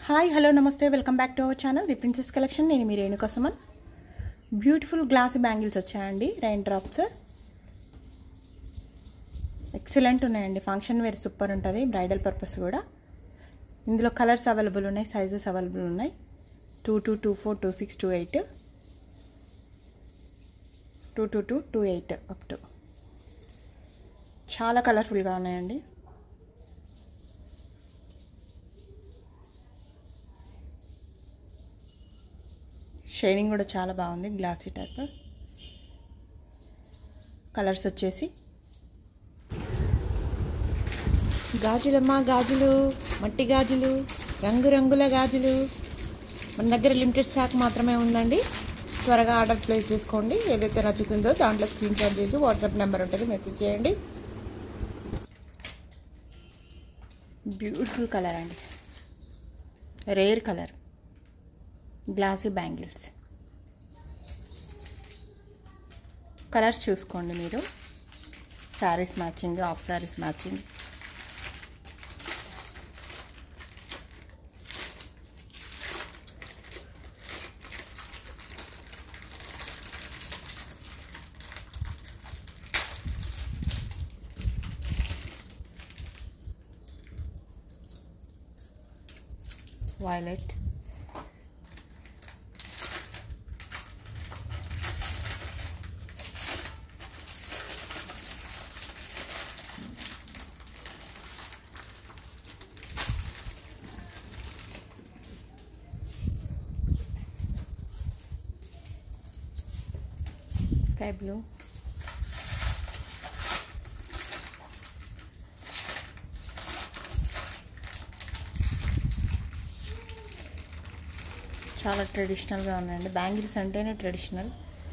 Hi hello నమస్తే welcome back to our channel the princess collection నేను మీ Renuka Suman beautiful glass bangles వచ్చాయండి rain drops excellent ఉన్నాయండి function wear super ఉంటుంది bridal purpose కూడా ఇందులో కలర్స్ అవైలబుల్ ఉన్నాయి సైజెస్ అవైలబుల్ ఉన్నాయి two two two four two six two eight two two two two eight up to చాలా కలర్ఫుల్గా ఉన్నాయండి షైనింగ్ కూడా చాలా బాగుంది గ్లాసీ టైప్ కలర్స్ వచ్చేసి గాజులమ్మ గాజులు మట్టి గాజులు రంగురంగుల గాజులు మన దగ్గర లిమిటెడ్ స్టాక్ మాత్రమే ఉందండి త్వరగా ఆర్డర్ ప్లేస్ చేసుకోండి ఏదైతే నచ్చుతుందో దాంట్లో స్క్రీన్ షాట్ చేసి వాట్సాప్ నెంబర్ ఉంటుంది మెసేజ్ చేయండి బ్యూటిఫుల్ కలర్ అండి rare colour glassy bangles colours చూసుకోండి మీరు sarees matching of sarees matching violet sky blue చాలా ట్రెడిషనల్గా ఉన్నాయండి బ్యాంగిల్స్ అంటేనే traditional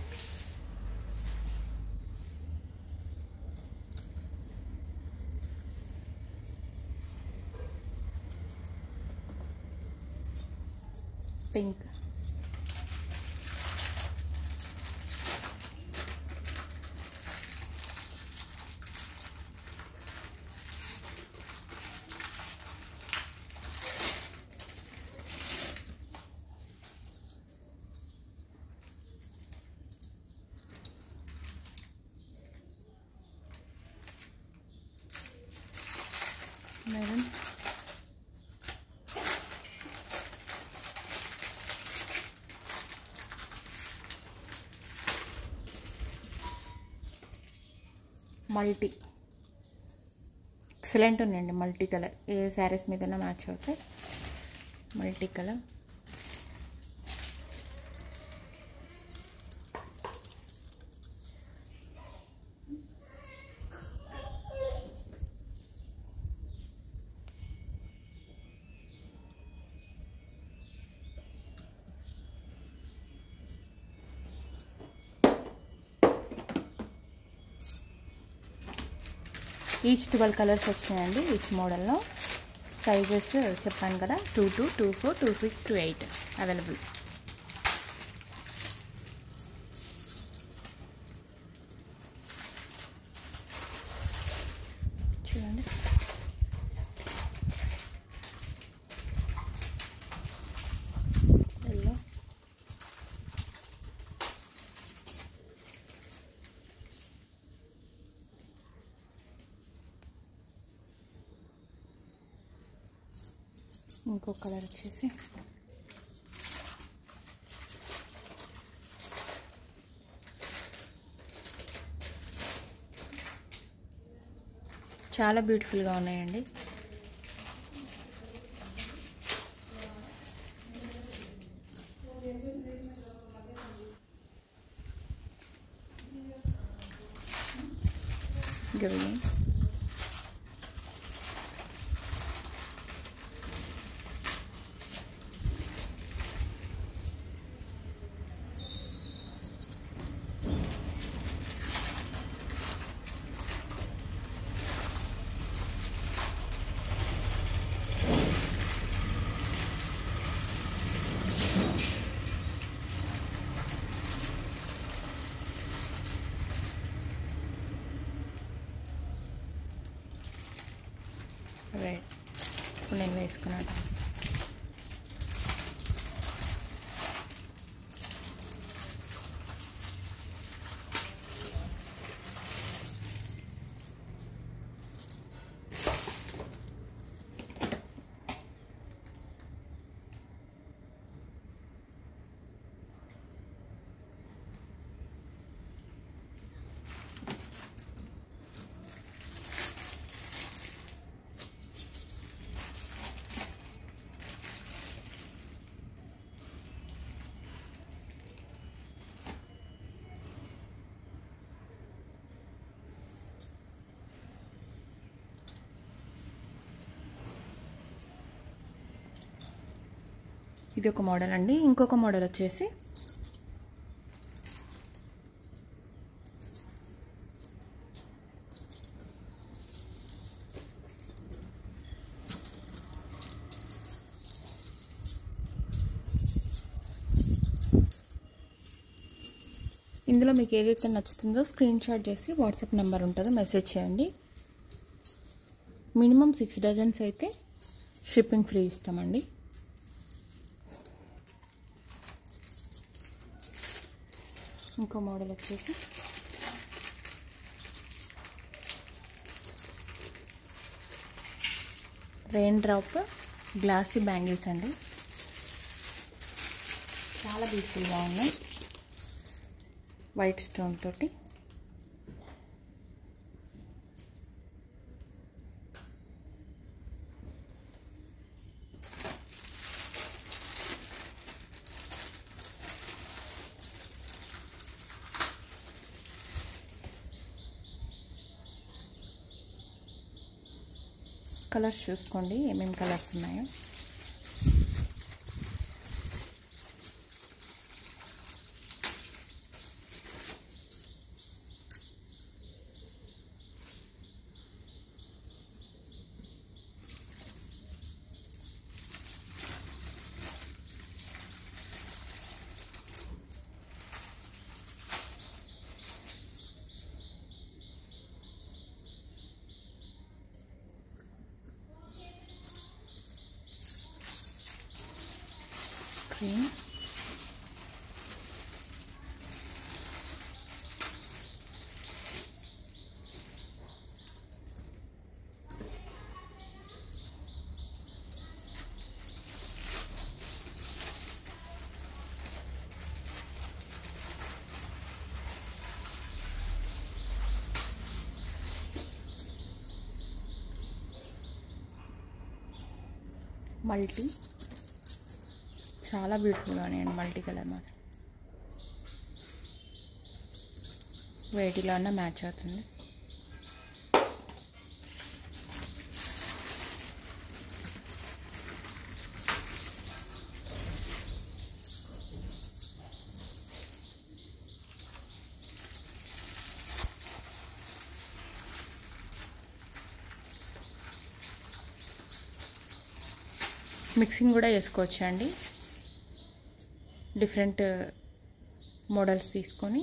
pink maroon multi excellent ఉందండి మల్టీ కలర్ ఏ శారీస్ మీద మ్యాచ్ అవుతాయి multi colour each twelve colours వచ్చినాయండి ఈచ్ మోడల్లో సైజెస్ చెప్పాను కదా two two two four two six two eight available చూడండి ఎల్లో ఇంకో కలర్ వచ్చేసి చాలా బ్యూటిఫుల్గా ఉన్నాయండి గ్రీన్ రెడ్ ఇప్పుడు నేను వేసుకున్నాను ఇది ఒక మోడల్ అండి ఇంకొక మోడల్ వచ్చేసి ఇందులో మీకు ఏదైతే నచ్చుతుందో స్క్రీన్ షాట్ చేసి వాట్సాప్ నెంబర్ ఉంటుందో మెసేజ్ చేయండి మినిమం సిక్స్ డజన్స్ అయితే షిప్పింగ్ ఫ్రీ ఇస్తామండి ఇంకో మోడల్ వచ్చేసి రెయిన్ డ్రాప్ గ్లాసీ బ్యాంగిల్స్ అండి చాలా బ్యూటిఫుల్గా ఉన్నాయి వైట్ స్టోన్ తోటి కలర్స్ చూసుకోండి ఏమేమి కలర్స్ ఉన్నాయో క్రీమ్ మల్టీ చాలా బ్యూటిఫుల్గా ఉన్నాయండి మల్టీ కలర్ మాత్రం వేటిలో అన్న మ్యాచ్ అవుతుంది మిక్సింగ్ కూడా చేసుకోవచ్చు అండి డిఫరెంట్ మోడల్స్ తీసుకొని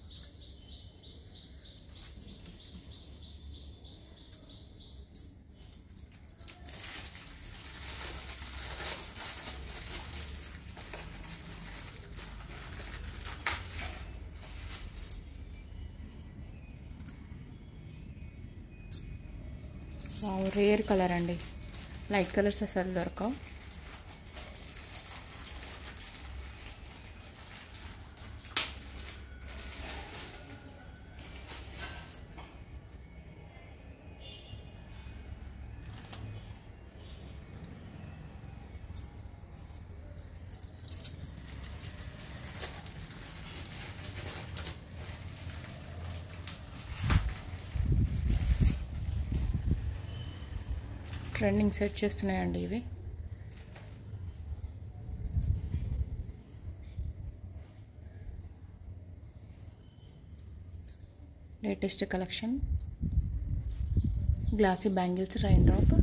రేర్ కలర్ అండి లైట్ కలర్స్ అసలు దొరకవు ట్రెండింగ్ సెట్ చేస్తున్నాయండి ఇవి latest collection glassy bangles rain drop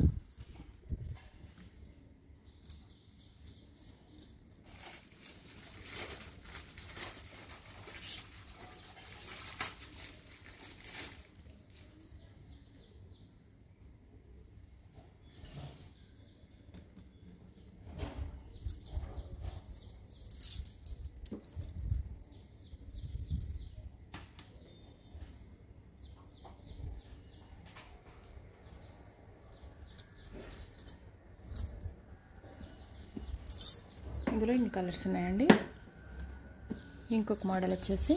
ఇందులో ఇన్ని కలర్స్ ఉన్నాయండి ఇంకొక మోడల్ వచ్చేసి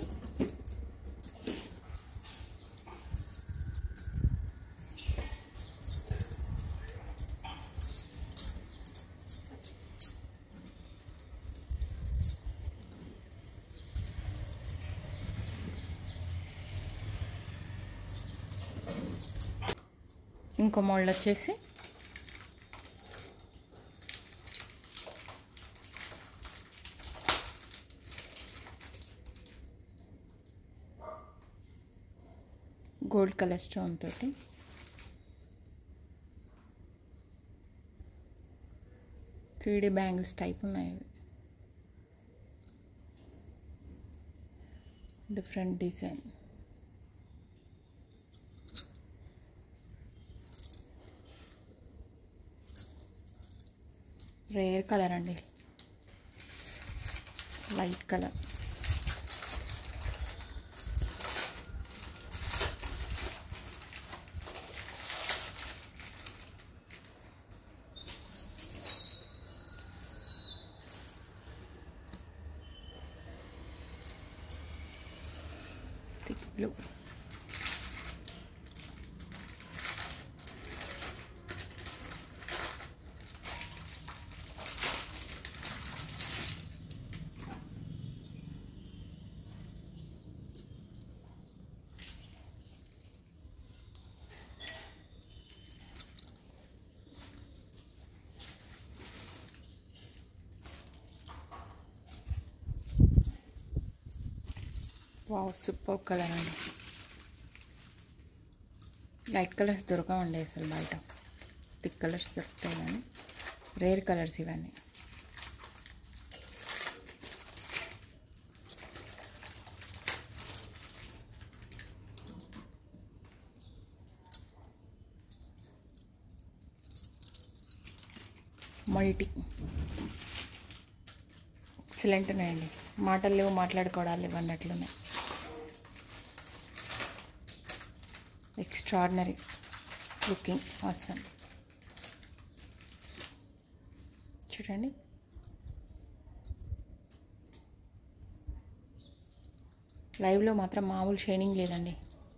ఇంకో మోడల్ వచ్చేసి గోల్డ్ కలర్ స్టోన్ తోటి త్రీ డీ బ్యాంగిల్స్ టైప్ ఉన్నాయి ఇవి డిఫరెంట్ డిజైన్ రేర్ కలర్ అండి light colour thick blue wow super colour అండి లైట్ కలర్స్ దొరకవండి అసలు బయట థిక్ కలర్స్ దొరుకుతాయి కానీ రేర్ కలర్స్ ఇవన్నీ మల్టీ ఎక్సలెంట్ ఉన్నాయండి మాటలు లేవు మాట్లాడుకోవడాలు లేవు అన్నట్లున్నాయి ఎక్స్ట్రాడినరీ లుకింగ్ అవసరం చూడండి లైవ్లో మాత్రం మామూలు షైనింగ్ లేదండి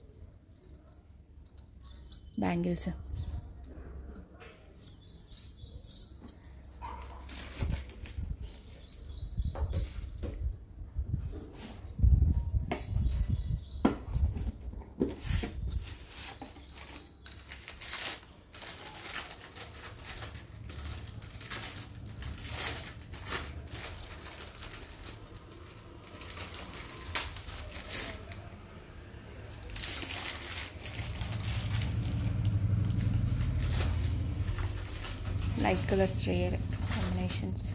bangles light colours rare combinations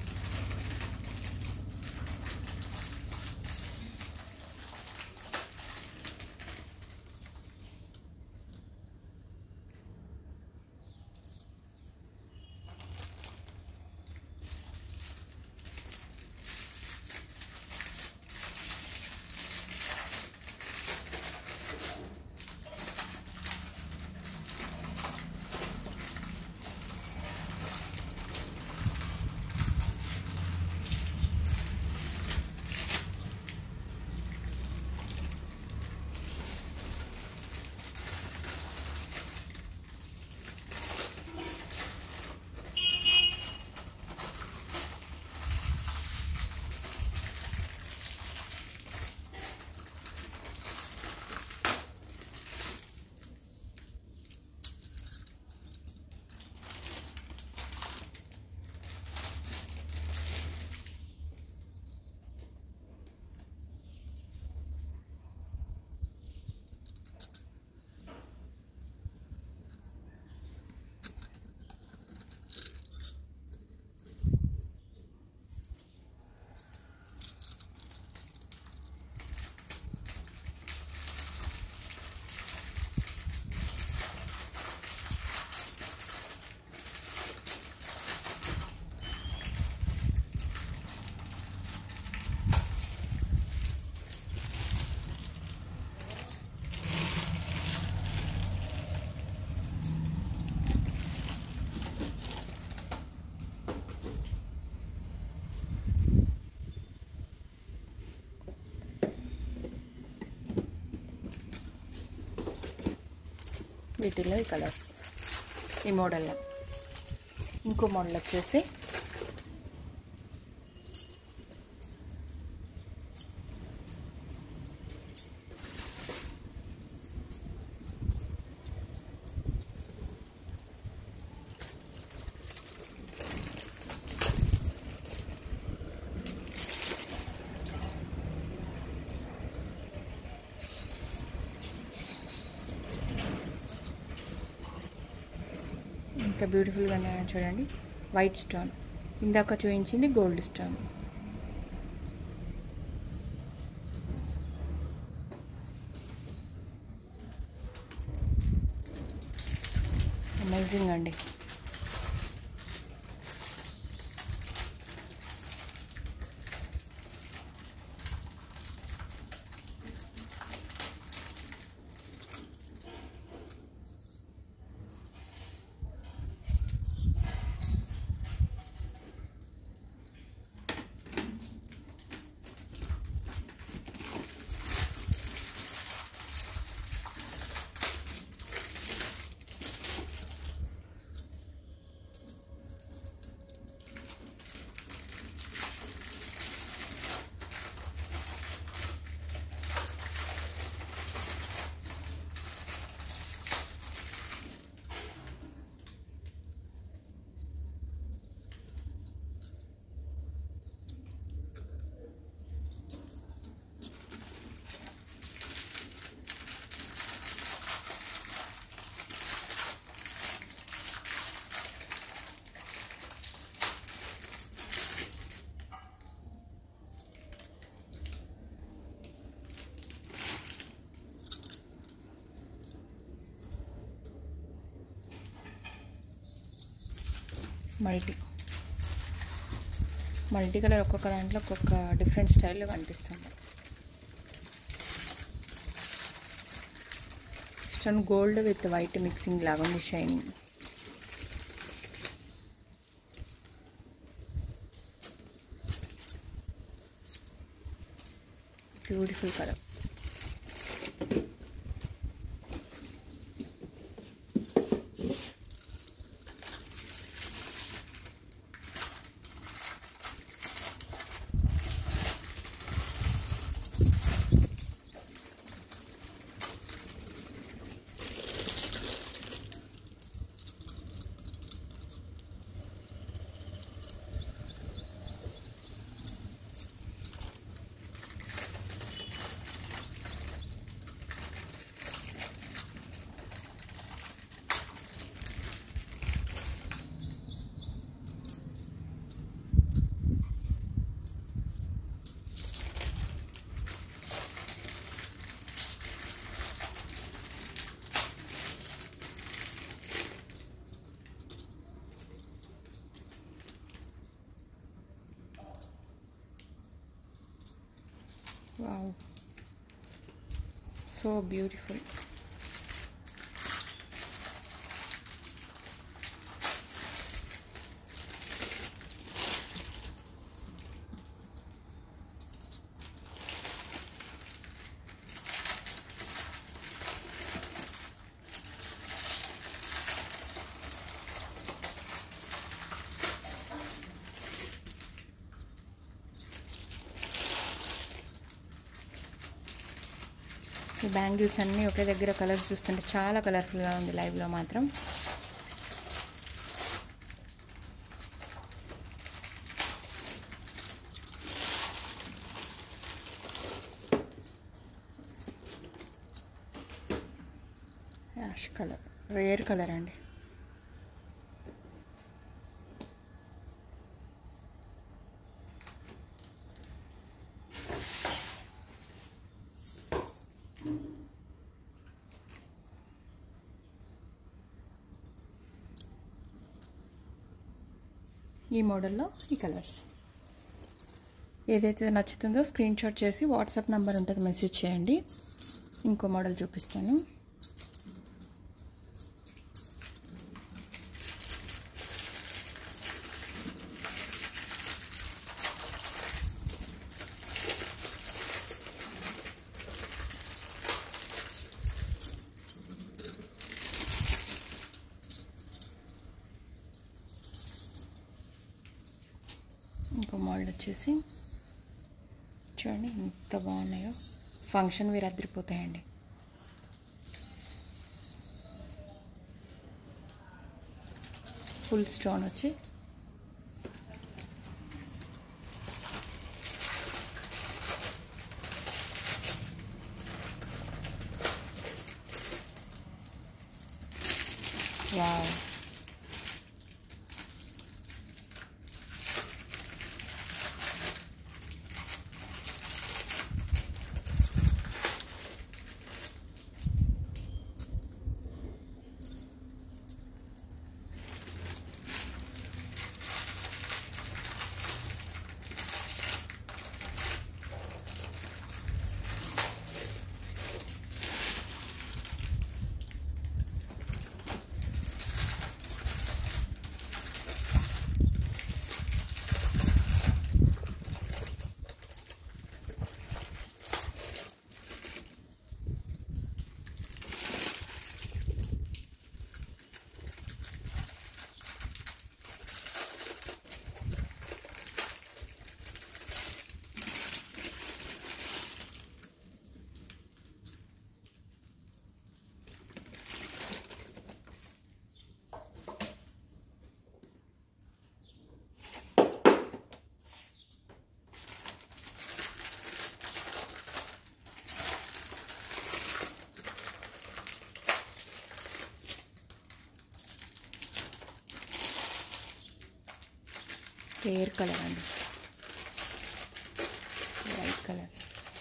వీటిలో ఈ కలర్స్ ఈ మోడల్లో ఇంకో మోడల్ వచ్చేసి ఎంత బ్యూటిఫుల్గా ఉన్నాయో చూడండి వైట్ స్టోన్ ఇందాక చూపించింది గోల్డ్ స్టోన్ అమేజింగ్ అండి మల్టీ మల్టీ కలర్ ఒక్కొక్క దాంట్లో ఒక్కొక్క డిఫరెంట్ స్టైల్లో కనిపిస్తుంది stone gold with white mixing లాగా ఉంది shining beautiful colour Wow. So beautiful. ఈ బ్యాంగిల్స్ అన్నీ ఒకే దగ్గర కలర్స్ చూస్తుంటే చాలా కలర్ఫుల్గా ఉంది లైవ్లో మాత్రం యాష్ కలర్ రేర్ కలర్ అండి ఈ మోడల్లో ఈ కలర్స్ ఏదైతే నచ్చుతుందో స్క్రీన్ షాట్ చేసి వాట్సాప్ నెంబర్ ఉంటుంది మెసేజ్ చేయండి ఇంకో మోడల్ చూపిస్తాను ఇంకో మోడల్ వచ్చేసి చూడండి ఎంత బాగున్నాయో ఫంక్షన్ వేరు అదిరిపోతాయండి ఫుల్ స్టోన్ వచ్చి వావ్ పేర్ కలర్ అండి వైట్ కలర్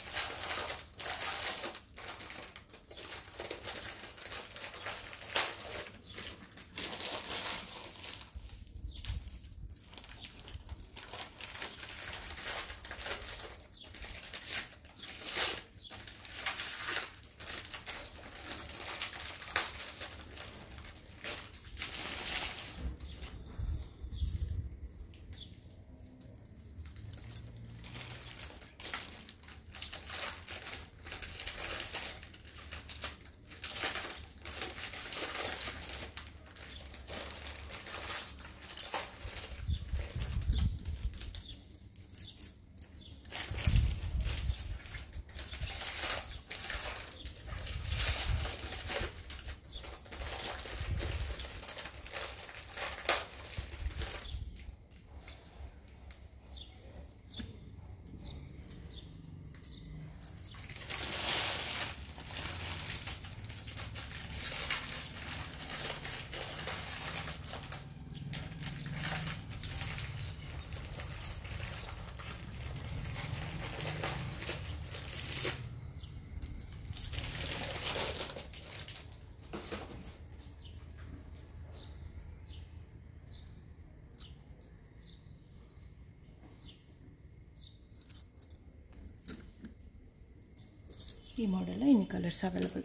ఈ మోడల్లో ఇన్ని కలర్స్ అవైలబుల్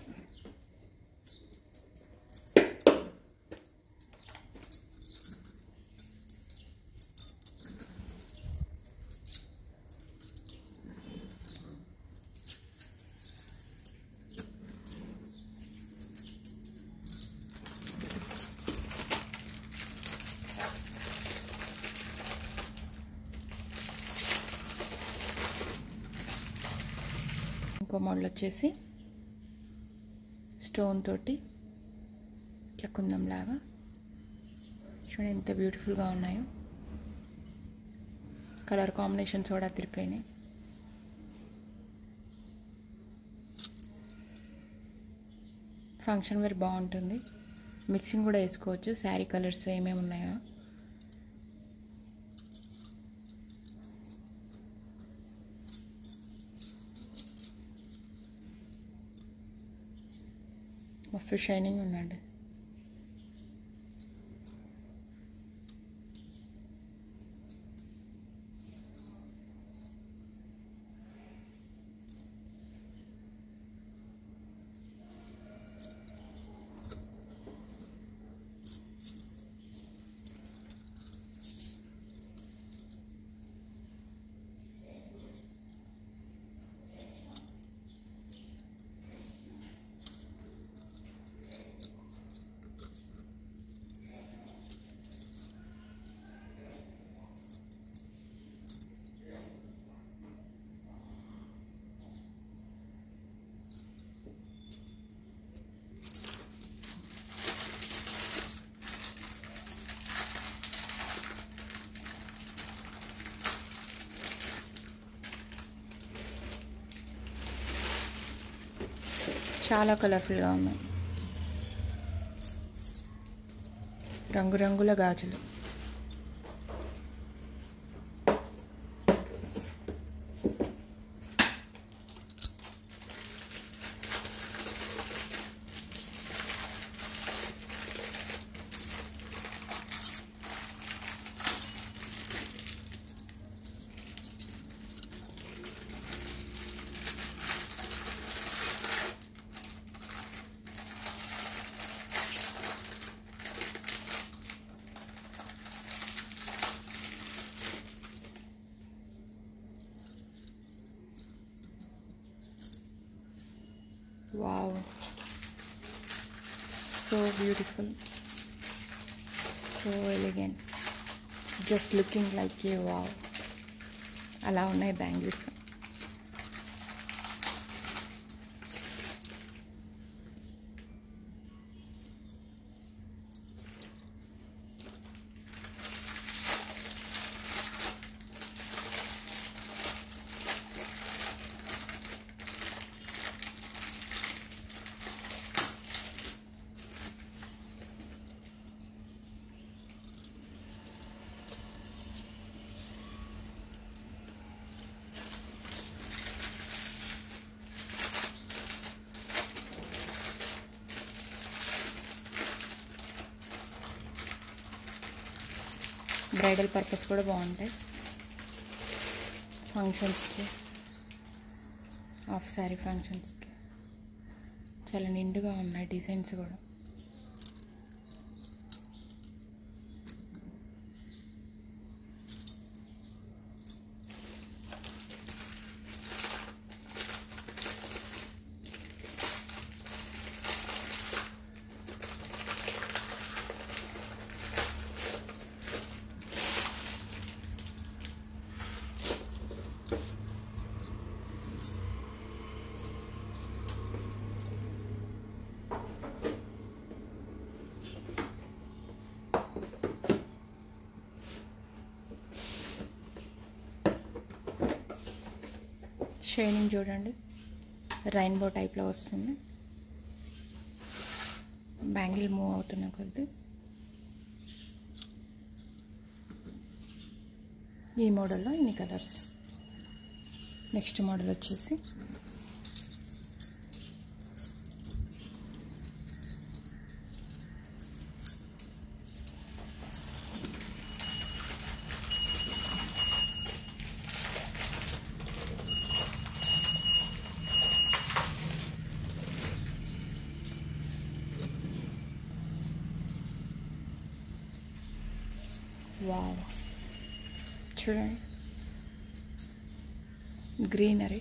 ఇంకో మోడల్ వచ్చేసి స్టోన్ తోటి ఇట్లా కుందంలాగా చూడండి ఎంత బ్యూటిఫుల్గా ఉన్నాయో కలర్ కాంబినేషన్స్ కూడా తిరిపోయినాయి ఫంక్షన్ వేర్ బాగుంటుంది మిక్సింగ్ కూడా వేసుకోవచ్చు శారీ కలర్స్ ఏమేమి ఉన్నాయో మస్తు షైనింగ్ ఉందండి చాలా కలర్ఫుల్గా ఉన్నాయి రంగురంగుల గాజులు wow so beautiful so elegant just looking like a wow అలా ఉన్నాయి బ్యాంగిల్స్ బ్రైడల్ పర్పస్ కూడా బాగుంటాయి ఫంక్షన్స్కి హాఫ్ శారీ ఫంక్షన్స్కి చాలా నిండుగా ఉన్నాయి డిజైన్స్ కూడా షైనింగ్ చూడండి రైన్బో టైప్లో వస్తుంది బ్యాంగిల్ మూవ్ అవుతున్న కొద్ది ఈ మోడల్లో ఇన్ని కలర్స్ నెక్స్ట్ మోడల్ వచ్చేసి వావ్ చూడండి గ్రీనరీ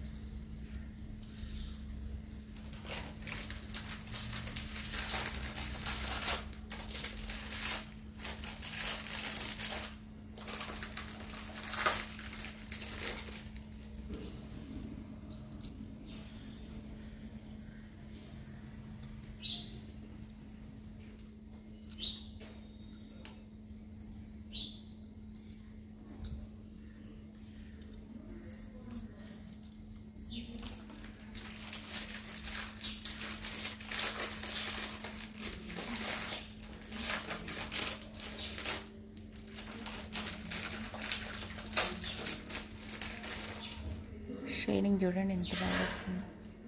షైనింగ్ చూడండి ఎంత బాగా వస్తుంది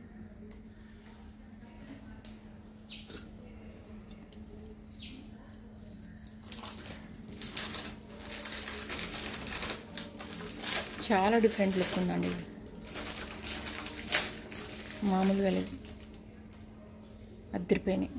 చాలా డిఫరెంట్ లుక్ ఉందండి ఇది మామూలుగా లేదు అద్దరిపోయినాయి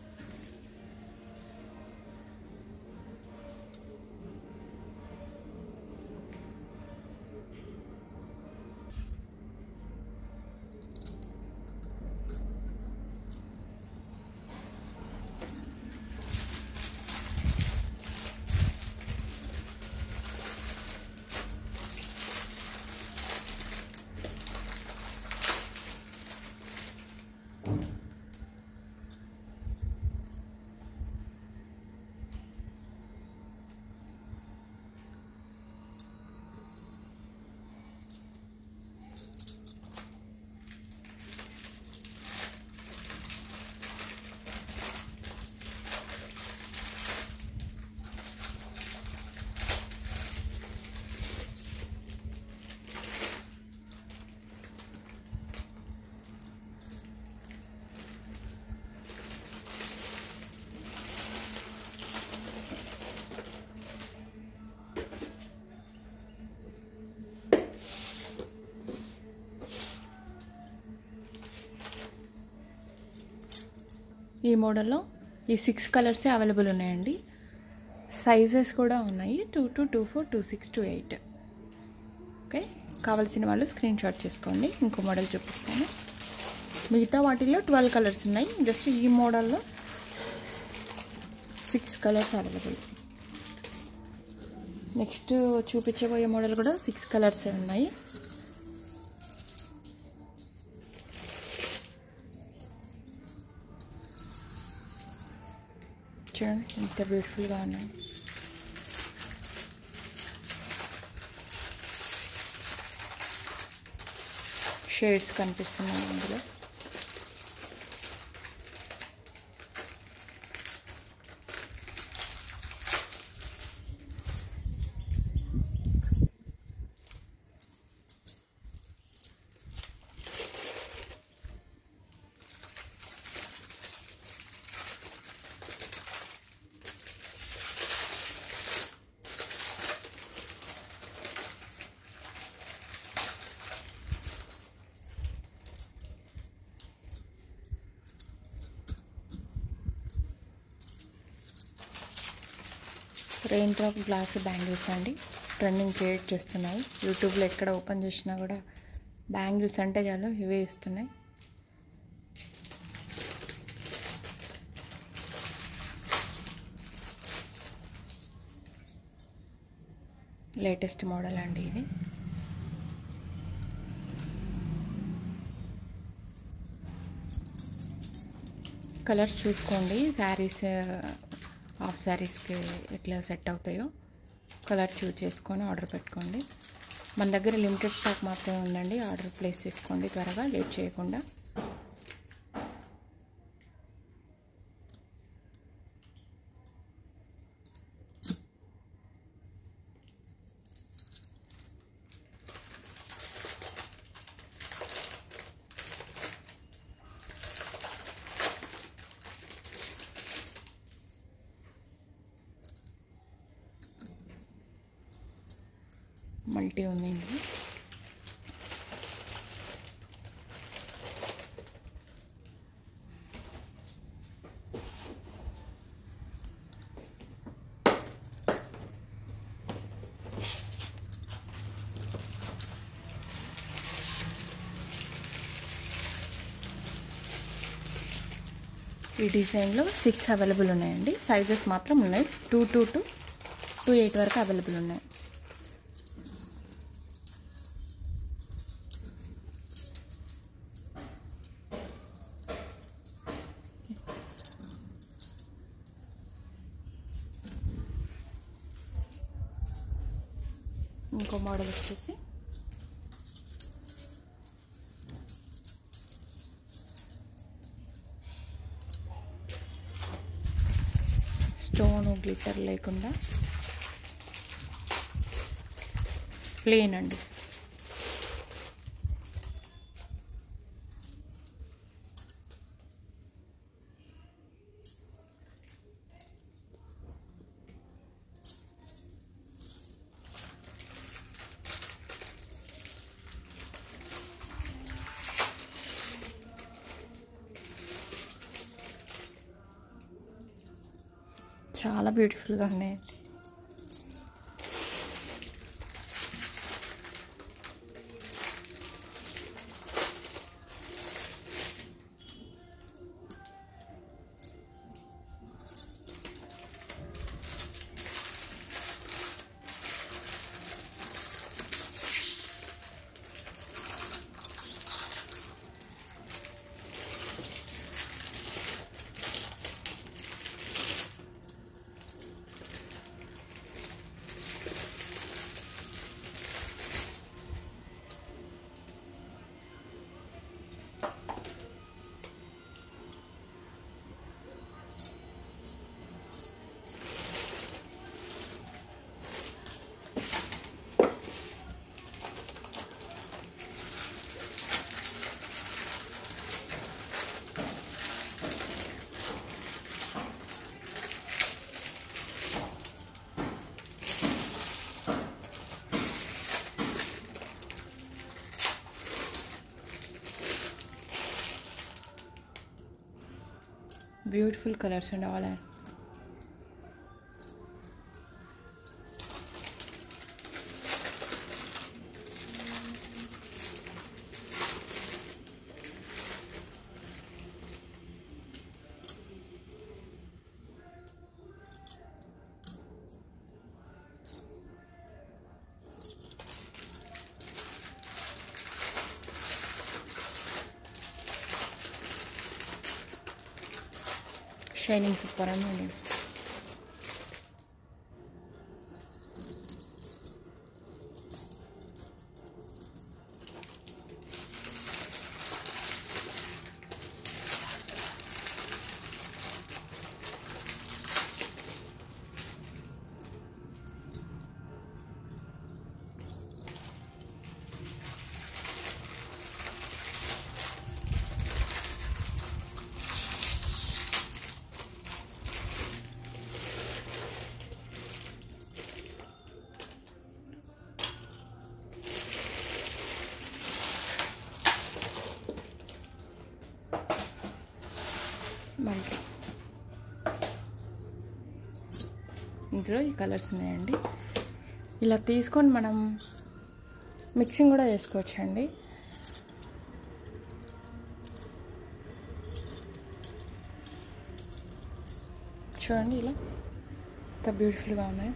ఈ మోడల్లో ఈ సిక్స్ కలర్సే అవైలబుల్ ఉన్నాయండి సైజెస్ కూడా ఉన్నాయి two two two four two six two eight okay కావాల్సిన వాళ్ళు స్క్రీన్ షాట్ చేసుకోండి ఇంకో మోడల్ చూపిస్తాను మిగతా వాటిల్లో ట్వెల్వ్ కలర్స్ ఉన్నాయి జస్ట్ ఈ మోడల్లో సిక్స్ కలర్స్ అవైలబుల్ నెక్స్ట్ చూపించబోయే మోడల్ కూడా సిక్స్ కలర్స్ ఉన్నాయి చూడండి ఎంత బ్యూటిఫుల్గా ఉన్నాయి షేడ్స్ కనిపిస్తున్నాయి అందులో రెయిన్ డ్రాప్ గ్లాస్ బ్యాంగిల్స్ అండి ట్రెండింగ్ క్రియేట్ చేస్తున్నాయి యూట్యూబ్లో ఎక్కడ ఓపెన్ చేసినా కూడా బ్యాంగిల్స్ అంటే చాలు ఇవే ఇస్తున్నాయి లేటెస్ట్ మోడల్ అండి ఇది కలర్స్ చూసుకోండి శారీస్ హాఫ్ శారీస్కి ఎట్లా సెట్ అవుతాయో కలర్ చూస్ చేసుకొని ఆర్డర్ పెట్టుకోండి మన దగ్గర లిమిటెడ్ స్టాక్ మాత్రమే ఉందండి ఆర్డర్ ప్లేస్ చేసుకోండి త్వరగా లేట్ చేయకుండా మల్టీ ఉంది ఇది ఈ డిజైన్లో సిక్స్ అవైలబుల్ ఉన్నాయండి సైజెస్ మాత్రం ఉన్నాయి two two to two eight వరకు అవైలబుల్ ఉన్నాయి ఇంకో మోడల్ వచ్చేసి స్టోన్ గ్లిటర్ లేకుండా ప్లేన్ అండి చాలా బ్యూటిఫుల్గా ఉన్నాయి బ్యూటిఫుల్ కలర్స్ అండి ఆల్ ఆర్ షైనింగ్ సూపర్ అండి మళ్ళీ ఇందులో ఈ కలర్స్ ఉన్నాయండి ఇలా తీసుకొని మనం మిక్సింగ్ కూడా చేసుకోవచ్చండి చూడండి ఇలా ఎంత బ్యూటిఫుల్గా ఉన్నాయి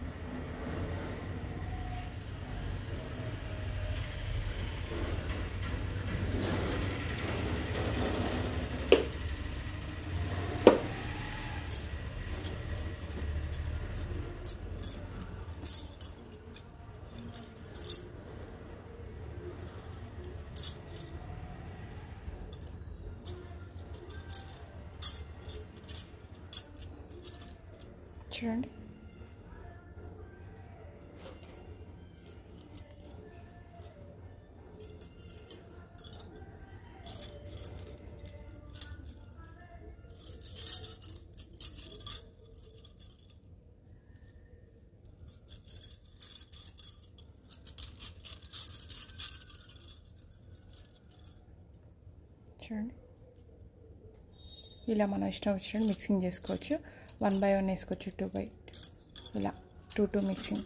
చూడండి చూడండి ఇలా మనం ఇష్టం వచ్చినట్టు మిక్సింగ్ చేసుకోవచ్చు వన్ బై వన్ వేసుకోవచ్చు టూ బై ఇలా టూ టూ మిక్సింగ్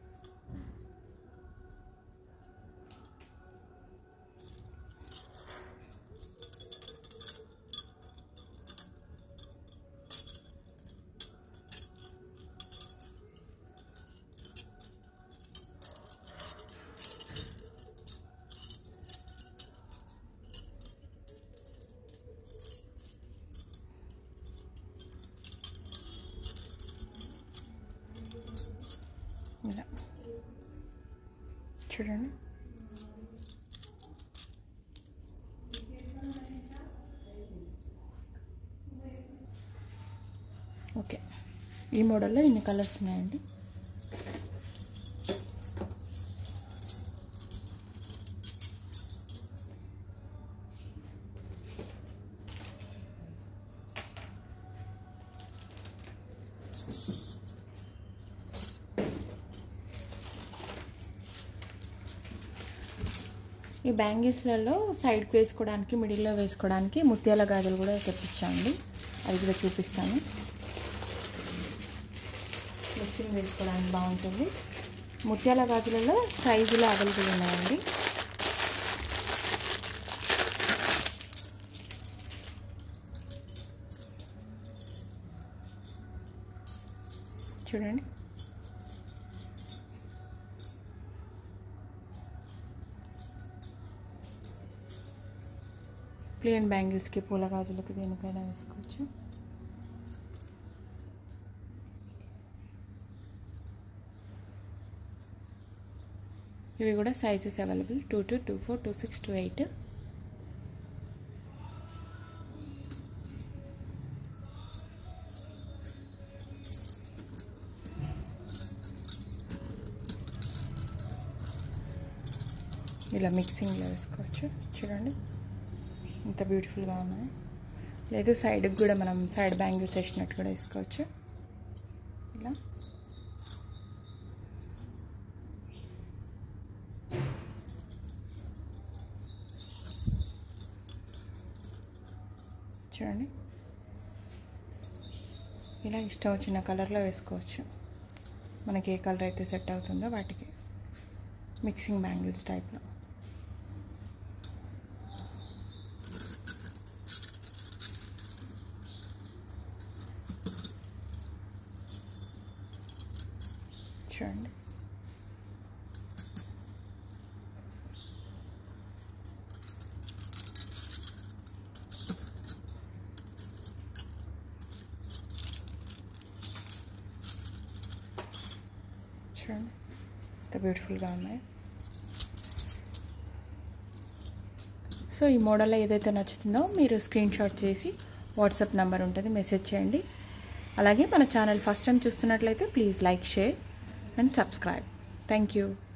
ఇలా చూడండి ఓకే ఈ మోడల్లో ఇన్ని కలర్స్ ఉన్నాయండి ఈ బ్యాంగిల్స్లలో సైడ్కి వేసుకోవడానికి మిడిల్లో వేసుకోవడానికి ముత్యాల గాజులు కూడా తెప్పించామండి అది కూడా చూపిస్తాను మిక్సింగ్ వేసుకోవడానికి బాగుంటుంది ముత్యాల గాజులలో సైజులు అవైలబుల్ ఉన్నాయండి చూడండి ప్లేన్ బ్యాంగిల్స్కి పూల గాజులకి దేనికైనా వేసుకోవచ్చు ఇవి కూడా sizes available two two two four two six two eight ఇలా మిక్సింగ్లో వేసుకోవచ్చు చూడండి ఎంత బ్యూటిఫుల్గా ఉన్నాయి లేదు సైడ్కి కూడా మనం సైడ్ బ్యాంగిల్స్ వేసినట్టు కూడా వేసుకోవచ్చు ఇలా చూడండి ఇలా ఇష్టం వచ్చిన కలర్లో వేసుకోవచ్చు మనకి ఏ కలర్ అయితే సెట్ అవుతుందో వాటికి మిక్సింగ్ బ్యాంగిల్స్ టైప్లో చూడండి చూడండి ఎంత బ్యూటిఫుల్గా ఉన్నాయి సో ఈ మోడల్లో ఏదైతే నచ్చుతుందో మీరు స్క్రీన్ షాట్ చేసి వాట్సాప్ నెంబర్ ఉంటుంది మెసేజ్ చేయండి అలాగే మన ఛానల్ ఫస్ట్ టైం చూస్తున్నట్లయితే please like share and subscribe thank you